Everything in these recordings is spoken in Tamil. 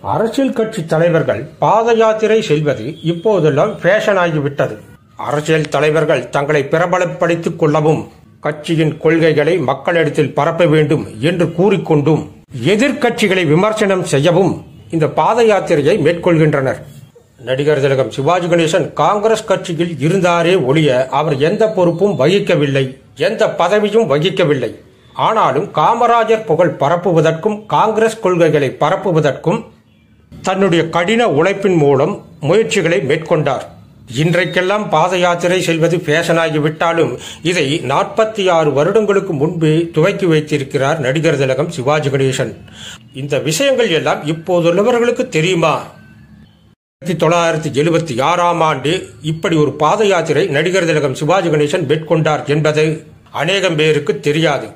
அரசியல் கட்சி தலைவர்கள் பாத யாத்திரை செய்வது இப்போதெல்லாம் ஃபேஷன் ஆகிவிட்டது அரசியல் தலைவர்கள் தங்களை பிரபலப்படுத்திக் கொள்ளவும் கட்சியின் கொள்கைகளை மக்களிடத்தில் பரப்ப வேண்டும் என்று கூறிக்கொண்டும் எதிர்க்கட்சிகளை விமர்சனம் செய்யவும் இந்த பாத யாத்திரையை மேற்கொள்கின்றனர் நடிகர் திலகம் சிவாஜி கணேசன் காங்கிரஸ் கட்சியில் இருந்தாரே ஒழிய அவர் எந்த பொறுப்பும் வகிக்கவில்லை எந்த பதவியும் வகிக்கவில்லை ஆனாலும் காமராஜர் புகழ் பரப்புவதற்கும் காங்கிரஸ் கொள்கைகளை பரப்புவதற்கும் தன்னுடைய கடின உழைப்பின் மூலம் முயற்சிகளை மேற்கொண்டார் இன்றைக்கெல்லாம் பாத யாத்திரை செல்வது ஃபேஷனாகிவிட்டாலும் இதை நாற்பத்தி ஆறு வருடங்களுக்கு முன்பே துவக்கி வைத்திருக்கிறார் நடிகர் திலகம் சிவாஜி கணேசன் இந்த விஷயங்கள் எல்லாம் இப்போதுள்ளவர்களுக்கு தெரியுமா ஆயிரத்தி தொள்ளாயிரத்தி எழுபத்தி ஆறாம் ஆண்டு இப்படி ஒரு பாத யாத்திரை நடிகர் திலகம் சிவாஜி கணேசன் மேற்கொண்டார் என்பது அநேகம் பேருக்கு தெரியாது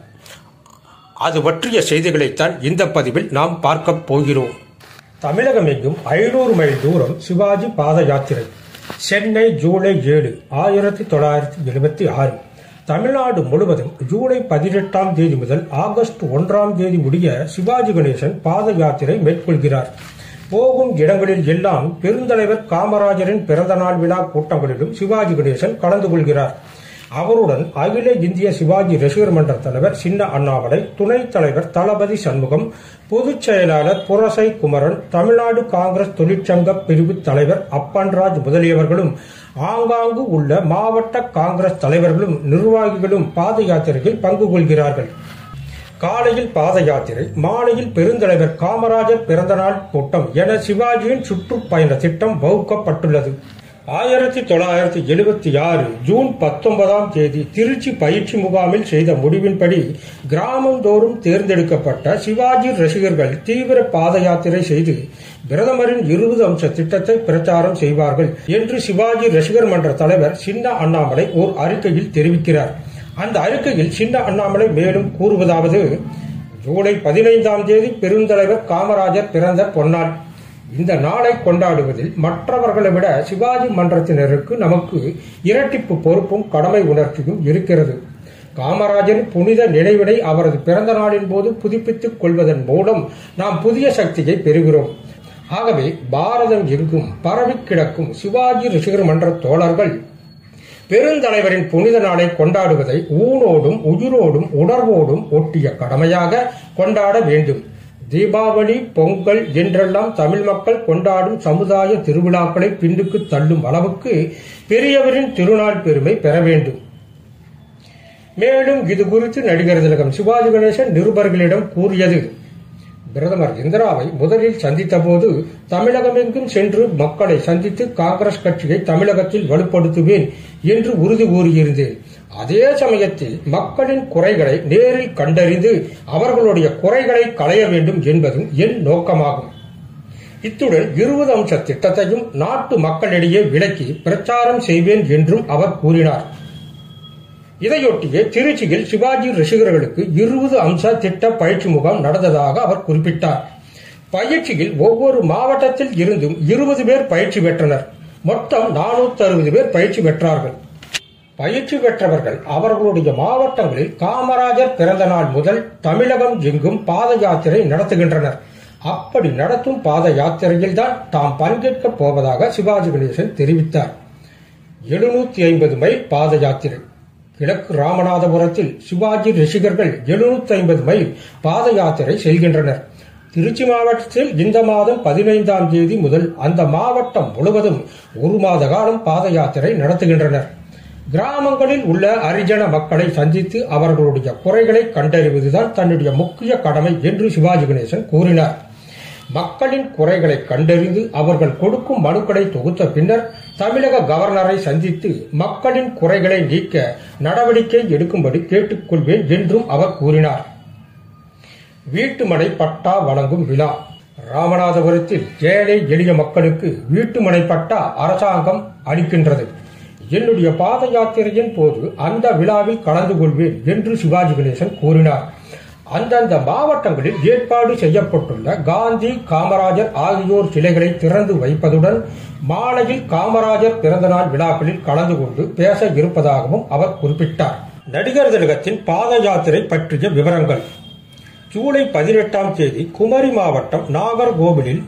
அது பற்றிய செய்திகளைத்தான் இந்த பதிவில் நாம் பார்க்க போகிறோம் தமிழகம் எங்கும் ஐநூறு மைல் தூரம் சிவாஜி பாத யாத்திரை சென்னை ஜூலை ஏழு ஆயிரத்தி தொள்ளாயிரத்தி எழுபத்தி ஆறு தமிழ்நாடு முழுவதும் ஜூலை பதினெட்டாம் தேதி முதல் ஆகஸ்ட் ஒன்றாம் தேதி முடிய சிவாஜி கணேசன் பாத யாத்திரை மேற்கொள்கிறார் போகும் இடங்களில் எல்லாம் பெருந்தலைவர் காமராஜரின் பிறந்தநாள் விழா கூட்டங்களிலும் சிவாஜி கணேசன் கலந்து கொள்கிறார் அவருடன் அகில இந்திய சிவாஜி ரசிகர் மன்ற தலைவர் சின்ன அண்ணாமலை துணைத் தலைவர் தளபதி சண்முகம் பொதுச் செயலாளர் புரசை குமரன் தமிழ்நாடு காங்கிரஸ் தொழிற்சங்க பிரிவு தலைவர் அப்பன்ராஜ் முதலியவர்களும் ஆங்காங்கு உள்ள மாவட்ட காங்கிரஸ் தலைவர்களும் நிர்வாகிகளும் பாத யாத்திரையில் பங்கு கொள்கிறார்கள் காலையில் பாத யாத்திரை மாலையில் பெருந்தலைவர் காமராஜர் பிறந்தநாள் கூட்டம் என சிவாஜியின் சுற்றுப்பயண திட்டம் வகுக்கப்பட்டுள்ளது ஆயிரத்தி தொள்ளாயிரத்தி எழுபத்தி ஆறு ஜூன் பத்தொன்பதாம் தேதி திருச்சி பயிற்சி முகாமில் செய்த முடிவின்படி கிராமந்தோறும் தேர்ந்தெடுக்கப்பட்ட சிவாஜி ரசிகர்கள் தீவிர பாத யாத்திரை செய்து பிரதமரின் இருபது அம்ச திட்டத்தை பிரச்சாரம் செய்வார்கள் என்று சிவாஜி ரசிகர் மன்ற தலைவர் சின்ன அண்ணாமலை ஓர் அறிக்கையில் தெரிவிக்கிறார் அந்த அறிக்கையில் சின்ன அண்ணாமலை மேலும் கூறுவதாவது ஜூலை பதினைந்தாம் தேதி பெருந்தலைவர் காமராஜர் பிறந்த பொன்னாள் இந்த நாளை கொண்டாடுவதில் மற்றவர்களை விட சிவாஜி மன்றத்தினருக்கு நமக்கு இரட்டிப்பு பொறுப்பும் கடமை உணர்ச்சியும் இருக்கிறது காமராஜரின் புனித நினைவினை அவரது பிறந்த நாளின் போது புதுப்பித்துக் கொள்வதன் மூலம் நாம் புதிய சக்தியை பெறுகிறோம் ஆகவே பாரதம் எங்கும் பரவி கிடக்கும் சிவாஜி ரசிகர் மன்ற தோழர்கள் பெருந்தலைவரின் புனித நாளை கொண்டாடுவதை ஊனோடும் உயிரோடும் உணர்வோடும் ஒட்டிய கடமையாக கொண்டாட வேண்டும் தீபாவளி பொங்கல் என்றெல்லாம் தமிழ் மக்கள் கொண்டாடும் சமுதாய திருவிழாக்களை பின்னுக்கு தள்ளும் அளவுக்கு பெரியவரின் திருநாள் பெருமை பெற வேண்டும் மேலும் இது குறித்து நடிகர் திலகம் சிவாஜி கணேசன் நிருபர்களிடம் கூறியது பிரதமர் இந்திராவை முதலில் சந்தித்த போது தமிழகமெங்கும் சென்று மக்களை சந்தித்து காங்கிரஸ் கட்சியை தமிழகத்தில் வலுப்படுத்துவேன் என்று உறுதி கூறியிருந்தேன் அதே சமயத்தில் மக்களின் குறைகளை நேரில் கண்டறிந்து அவர்களுடைய குறைகளை களைய வேண்டும் என்பதும் என் நோக்கமாகும் இத்துடன் இருபது அம்ச திட்டத்தையும் நாட்டு மக்களிடையே விலக்கி பிரச்சாரம் செய்வேன் என்றும் அவர் கூறினார் இதையொட்டியே திருச்சியில் சிவாஜி ரசிகர்களுக்கு இருபது அம்ச திட்ட பயிற்சி முகாம் நடந்ததாக அவர் குறிப்பிட்டார் பயிற்சியில் ஒவ்வொரு மாவட்டத்தில் இருந்தும் இருபது பேர் பயிற்சி பெற்றனர் மொத்தம் நானூத்தி அறுபது பேர் பயிற்சி பெற்றார்கள் பயிற்சி பெற்றவர்கள் அவர்களுடைய மாவட்டங்களில் காமராஜர் பிறந்த நாள் முதல் தமிழகம் எங்கும் பாத யாத்திரை நடத்துகின்றனர் அப்படி நடத்தும் பாத யாத்திரையில் தான் தாம் பங்கேற்கப் போவதாக சிவாஜி கணேசன் தெரிவித்தார் எழுநூத்தி ஐம்பது மைல் பாத யாத்திரை கிழக்கு ராமநாதபுரத்தில் சிவாஜி ரசிகர்கள் எழுநூத்தி ஐம்பது மைல் பாத யாத்திரை செல்கின்றனர் திருச்சி மாவட்டத்தில் இந்த மாதம் பதினைந்தாம் தேதி முதல் அந்த மாவட்டம் முழுவதும் ஒரு மாத காலம் பாத யாத்திரை நடத்துகின்றனர் கிராமங்களில் உள்ள அரிஜன மக்களை சந்தித்து அவர்களுடைய குறைகளை கண்டறிவதுதான் தன்னுடைய முக்கிய கடமை என்று சிவாஜி கணேசன் கூறினார் மக்களின் குறைகளை கண்டறிந்து அவர்கள் கொடுக்கும் மனுக்களை தொகுத்த பின்னர் தமிழக கவர்னரை சந்தித்து மக்களின் குறைகளை நீக்க நடவடிக்கை எடுக்கும்படி கேட்டுக்கொள்வேன் என்றும் அவர் கூறினார் வீட்டுமனை பட்டா வழங்கும் விழா ராமநாதபுரத்தில் ஏழை எளிய மக்களுக்கு வீட்டுமனை பட்டா அரசாங்கம் அளிக்கின்றது என்னுடைய பாத யாத்திரையின் போது அந்த விழாவில் கலந்து கொள்வேன் என்று சிவாஜி கணேசன் கூறினார் அந்தந்த மாவட்டங்களில் ஏற்பாடு செய்யப்பட்டுள்ள காந்தி காமராஜர் ஆகியோர் சிலைகளை திறந்து வைப்பதுடன் மாலையில் காமராஜர் பிறந்தநாள் விழாக்களில் கலந்து கொண்டு பேச இருப்பதாகவும் அவர் குறிப்பிட்டார் நடிகர் திலகத்தின் பாத யாத்திரை பற்றிய விவரங்கள் ஜூலை பதினெட்டாம் தேதி குமரி மாவட்டம் நாகர்கோவிலில்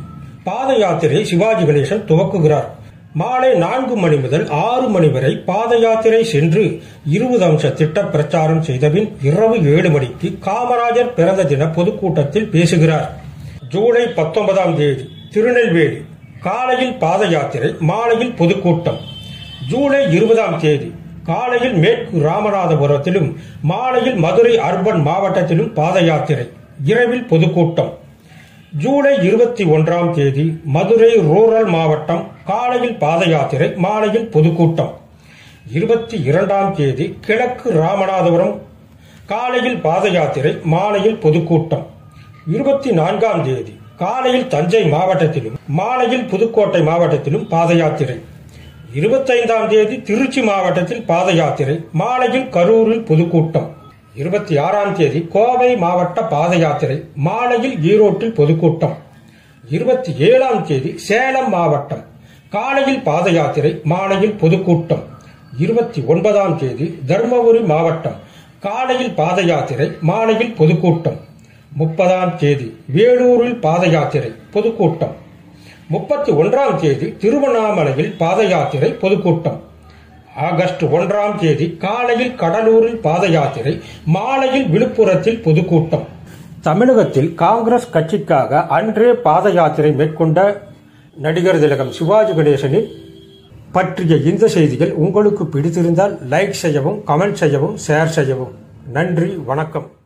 பாத யாத்திரை சிவாஜி கணேசன் துவக்குகிறார் மாலை நான்கு மணி முதல் ஆறு மணி வரை பாத யாத்திரை சென்று இருபது அம்ச திட்ட பிரச்சாரம் செய்தபின் இரவு ஏழு மணிக்கு காமராஜர் பிறந்த தின பொதுக்கூட்டத்தில் பேசுகிறார் ஜூலை பத்தொன்பதாம் தேதி திருநெல்வேலி காலையில் பாத யாத்திரை மாலையில் பொதுக்கூட்டம் ஜூலை இருபதாம் தேதி காலையில் மேற்கு ராமநாதபுரத்திலும் மாலையில் மதுரை அர்பன் மாவட்டத்திலும் பாத யாத்திரை இரவில் பொதுக்கூட்டம் ஜூலை இருபத்தி ஒன்றாம் தேதி மதுரை ரூரல் மாவட்டம் காலையில் பாத யாத்திரை மாலையில் பொதுக்கூட்டம் இருபத்தி இரண்டாம் தேதி கிழக்கு ராமநாதபுரம் காலையில் பாத யாத்திரை மாலையில் பொதுக்கூட்டம் இருபத்தி நான்காம் தேதி காலையில் தஞ்சை மாவட்டத்திலும் மாலையில் புதுக்கோட்டை மாவட்டத்திலும் பாத யாத்திரை இருபத்தைந்தாம் தேதி திருச்சி மாவட்டத்தில் பாத யாத்திரை மாலையில் கரூரில் பொதுக்கூட்டம் இருபத்தி ஆறாம் தேதி கோவை மாவட்ட பாத யாத்திரை மாலையில் ஈரோட்டில் பொதுக்கூட்டம் இருபத்தி ஏழாம் தேதி சேலம் மாவட்டம் காலையில் பாத யாத்திரை மாலையில் பொதுக்கூட்டம் இருபத்தி ஒன்பதாம் தேதி தருமபுரி மாவட்டம் காலையில் பாத யாத்திரை மாலையில் பொதுக்கூட்டம் முப்பதாம் தேதி வேலூரில் பாத யாத்திரை பொதுக்கூட்டம் முப்பத்தி ஒன்றாம் தேதி திருவண்ணாமலையில் பாத யாத்திரை பொதுக்கூட்டம் ஆகஸ்ட் ஒன்றாம் தேதி காலையில் கடலூரில் பாத யாத்திரை மாலையில் விழுப்புரத்தில் பொதுக்கூட்டம் தமிழகத்தில் காங்கிரஸ் கட்சிக்காக அன்றே பாத யாத்திரை மேற்கொண்ட நடிகர் திலகம் சிவாஜி கணேசனின் பற்றிய இந்த செய்திகள் உங்களுக்கு பிடித்திருந்தால் லைக் செய்யவும் கமெண்ட் செய்யவும் ஷேர் செய்யவும் நன்றி வணக்கம்